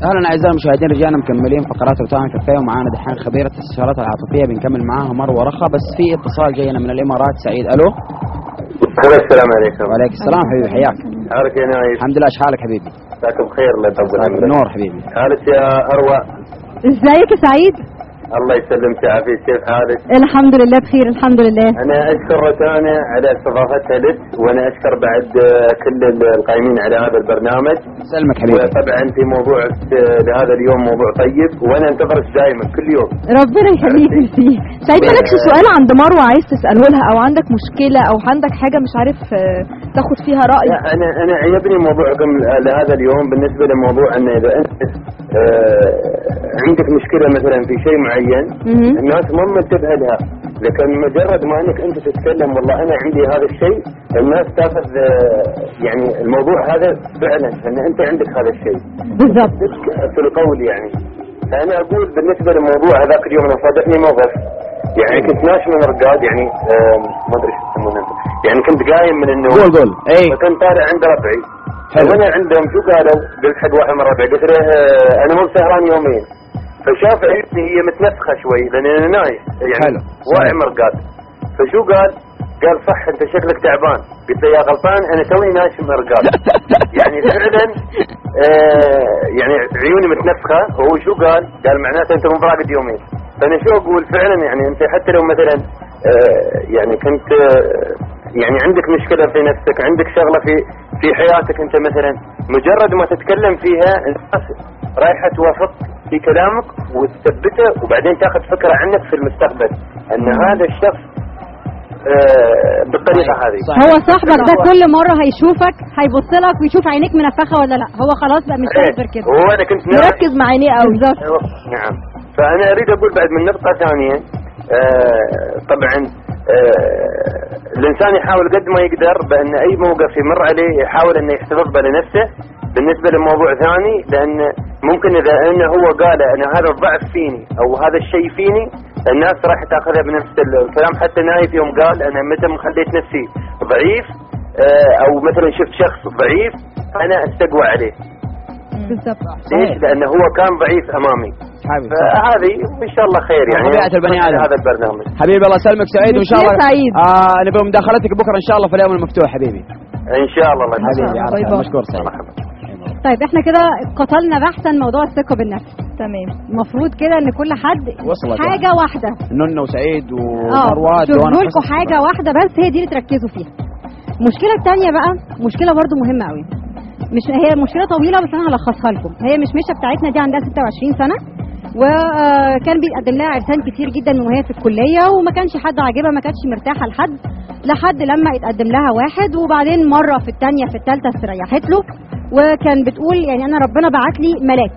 اهلا اعزائي المشاهدين رجعنا مكملين فقرات روتانا كافيه ومعانا دحين خبيره الاستشارات العاطفيه بنكمل معاها مروه رخا بس في اتصال جاينا من الامارات سعيد الو هلا السلام عليكم وعليك السلام حبيبي حياك حالك يا نايف الحمد لله ايش حالك حبيبي مساك بخير الله يطول عمرك نور حبيبي حالك يا اروى ازيك يا سعيد الله يسلمك ويعافيك كيف حالك؟ الحمد لله بخير الحمد لله انا اشكر روتانا على استضافتها لك وانا اشكر بعد آه، كل القائمين على هذا البرنامج سلمك حبيبي وطبعا في موضوع آه، لهذا اليوم موضوع طيب وانا انتظرك دائما كل يوم ربنا يخليك ميرسي سعيد مالكش سؤال عند مروه عايز تساله لها او عندك مشكله او عندك حاجه مش عارف آه، تاخد فيها راي لا انا انا عجبني موضوعكم لهذا اليوم بالنسبه لموضوع ان اذا انت آه، عندك مشكله مثلا في شيء معين مهم. الناس ما منتبهه لها لكن مجرد ما انك انت تتكلم والله انا عندي هذا الشيء الناس تاخذ آه، يعني الموضوع هذا فعلا ان انت عندك هذا الشيء بالظبط في القول يعني فانا اقول بالنسبه للموضوع هذاك اليوم انا صادفني موقف يعني كنت نايم من رقاد يعني آه، ما ادري شو يسمونه يعني كنت قايم من النوم قول قول اي فكنت طالع عند ربعي حلو. وانا عندهم شو قالوا؟ قلت حق واحد من ربعي قلت له آه، انا مو سهران يومين فشاف عيني هي متنفخه شوي لان انا نايم يعني حلو. واعي مرقاد فشو قال؟ قال صح انت شكلك تعبان قلت له يا غلطان انا توني نايم مرقاد يعني فعلا آه يعني عيوني متنفخه وهو شو قال؟ قال معناته انت مو براقد يومين فانا شو اقول فعلا يعني انت حتى لو مثلا آه يعني كنت آه يعني عندك مشكله في نفسك عندك شغله في في حياتك انت مثلا مجرد ما تتكلم فيها الناس رايحه توافق في كلامك وتثبته وبعدين تاخذ فكره عنك في المستقبل ان هذا الشخص آه بالطريقه هذه صح. هو صاحبك ده كل مره هيشوفك هيبص لك ويشوف عينيك منفخه ولا لا هو خلاص بقى مش شايف غير كده هو انا كنت نايم مركز مع عينيه قوي بالظبط أيوة، نعم فانا اريد اقول بعد من نقطه ثانيه آه طبعا آه الانسان يحاول قد ما يقدر بان اي موقف يمر عليه يحاول انه يحتفظ به لنفسه بالنسبه لموضوع ثاني لان ممكن اذا انه هو قال انا هذا الضعف فيني او هذا الشيء فيني الناس راح تاخذها بنفس الكلام حتى نايف يوم قال انا متى ما خليت نفسي ضعيف آه او مثلا شفت شخص ضعيف انا استقوى عليه بالظبط ليش؟ لانه هو كان ضعيف امامي حبيبي فهذه ان شاء الله خير يعني طبيعة البني آدم. هذا البرنامج حبيبي الله يسلمك سعيد وان شاء ميرسي الله يا سعيد. آه نبغى مداخلتك بكره ان شاء الله في اليوم المفتوح حبيبي ان شاء الله الله حبيبي يسلمك. على باي خير. باي. مشكور سعيد مرحبا طيب احنا كده قتلنا بحثا موضوع الثقه بالنفس تمام المفروض كده ان كل حد وصلت حاجه واحده نونو وسعيد اه ومروه شوفوا لكم حاجه واحده بس هي دي اللي تركزوا فيها المشكله الثانيه بقى مشكله برضو مهمه قوي مش هي مشكله طويله بس انا هلخصها لكم هي مش مشة بتاعتنا دي عندها 26 سنه وكان بيتقدم لها عرسان كتير جدا من وهي في الكليه وما كانش حد عاجبها ما كانتش مرتاحه لحد لحد لما اتقدم لها واحد وبعدين مره في الثانيه في الثالثه استريحت له وكان بتقول يعني انا ربنا بعت لي ملاك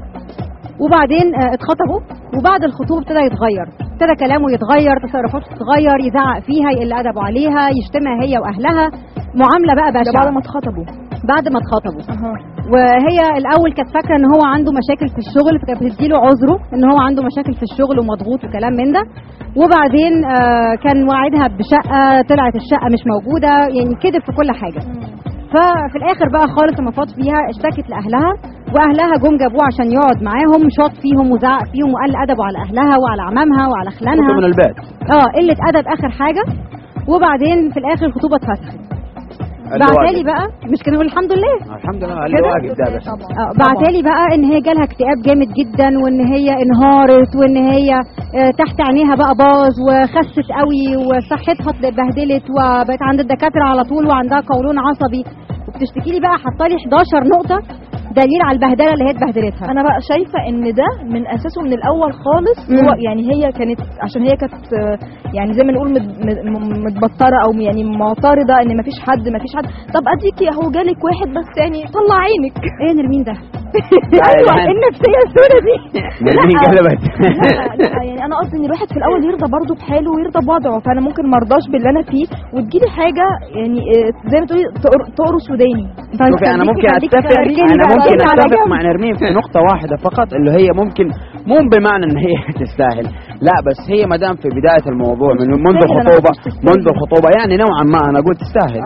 وبعدين آه، اتخطبوا وبعد الخطوبه ابتدى يتغير ابتدى كلامه يتغير تصرفاته تتغير يزعق فيها يقل ادبه عليها يشتمها هي واهلها معامله بقى بشعه بعد ما اتخطبوا بعد ما اتخطبوا وهي الاول كانت فاكره ان هو عنده مشاكل في الشغل فكانت بتديله عذره ان هو عنده مشاكل في الشغل ومضغوط وكلام من ده وبعدين آه، كان وعدها بشقه طلعت الشقه مش موجوده يعني كذب في كل حاجه ففي الاخر بقى خالص لما فاض فيها اشتكت لاهلها واهلها جم جابوه عشان يقعد معاهم شاط فيهم وزعق فيهم وقل ادبه على اهلها وعلى عمامها وعلى خلانها من البيت اه قله ادب اخر حاجه وبعدين في الاخر الخطوبه اتفسخت اللي بعتالي واقف. بقى مش كانوا يقولوا الحمد لله الحمد لله اللي كده؟ واقف ده بس اه بعتالي بقى ان هي جالها اكتئاب جامد جدا وان هي انهارت وان هي آه، تحت عينيها بقى باظ وخست قوي وصحتها اتبهدلت وبقت عند الدكاتره على طول وعندها قولون عصبي وبتشتكي لي بقى حاطالي 11 نقطه دليل على البهدله اللي هي اتبهدلتها انا بقى شايفه ان ده من اساسه من الاول خالص مم. هو يعني هي كانت عشان هي كانت آه، يعني زي ما نقول مد- مد- م- متبطره او يعني معترضه ان مفيش حد مفيش حد طب اديكي اهو جالك واحد بس يعني طلع عينك ايه نرمين ده ايوه يعني- ايه النفسيه السوداء دي نرمين لا. قلبت لا لا يعني انا قصدي ان الواحد في الاول يرضى برضه بحاله ويرضى بوضعه فانا ممكن ما ارضاش باللي انا فيه وتجيلي حاجه يعني آه، زي ما تقولي تقر- تقرص وداني شوفي انا ممكن خليكي- اتفق خليكي انا بقى ممكن تقولي على اتفق جنب. مع نرمين في نقطه واحده فقط اللي هي ممكن مو بمعنى ان هي تستاهل لا بس هي ما دام في بدايه الموضوع من منذ تستاهل، أنا الخطوبه مش تستاهل. منذ الخطوبه يعني نوعا ما انا اقول تستاهل اه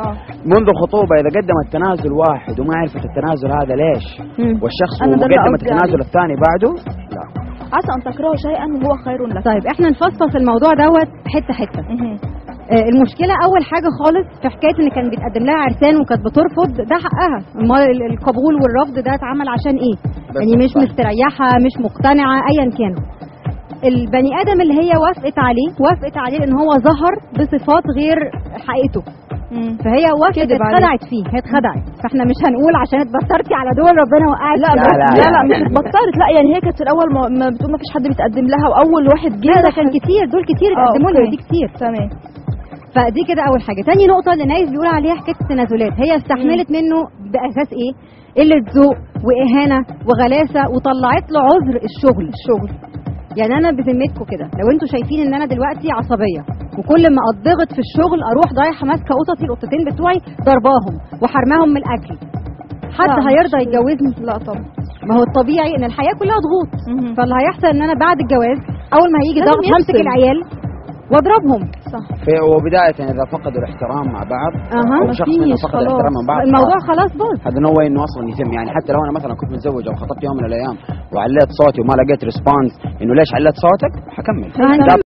منذ الخطوبه اذا قدمت تنازل واحد وما عرفت التنازل هذا ليش مم. والشخص أنا ده اللي وقدمت قصدي التنازل عليه. الثاني بعده لا عسى ان تكرهوا شيئا وهو خير لكم طيب احنا نفصص الموضوع دوت حته حته مهم. آه، المشكله اول حاجه خالص في حكايه ان كان بيتقدم لها عرسان وكانت بترفض ده حقها امال ال- القبول والرفض ده اتعمل عشان ايه يعني مش صح. مستريحه مش مقتنعه ايا كان البني ادم اللي هي وافقت عليه وافقت عليه لان هو ظهر بصفات غير حقيقته مم. فهي وافقت كذب عليه. اتخدعت فيه هي اتخدعت فاحنا مش هنقول عشان اتبطرتي على دول ربنا وقعت لا لا، لا لا، لا, لا, لا. مش اتبطرت لا يعني هي كانت في الاول ما, ما بتقول ما فيش حد بيتقدم لها واول واحد جه لا ده كان كتير دول كتير آه، اتقدموا لي أوكي. ودي كتير تمام فدي كده اول حاجه تاني نقطه اللي نايف بيقول عليها حكايه التنازلات هي استحملت منه باساس ايه قله ذوق واهانه وغلاسه وطلعت له عذر الشغل الشغل يعني انا بذمتكم كده لو انتوا شايفين ان انا دلوقتي عصبيه وكل ما اتضغط في الشغل اروح رايحه ماسكه قططي القطتين بتوعي ضرباهم وحرماهم من الاكل حد لا، هيرضى مش- يتجوزني لا طبعا ما هو الطبيعي ان الحياه كلها ضغوط مهم. فاللي هيحصل ان انا بعد الجواز اول ما هيجي لازم ضغط همسك يفصل. العيال واضربهم صح في وبدايه اذا فقدوا الاحترام مع بعض أها. او شخص منهم مفيش، فقد خلاص. الاحترام من بعض الموضوع خلاص. خلاص باظ هذا نو انه اصلا يتم يعني حتى لو انا مثلا كنت متزوج او خطبت يوم من الايام وعليت صوتي وما لقيت ريسبونس انه ليش عليت صوتك حكمل ما هنكمل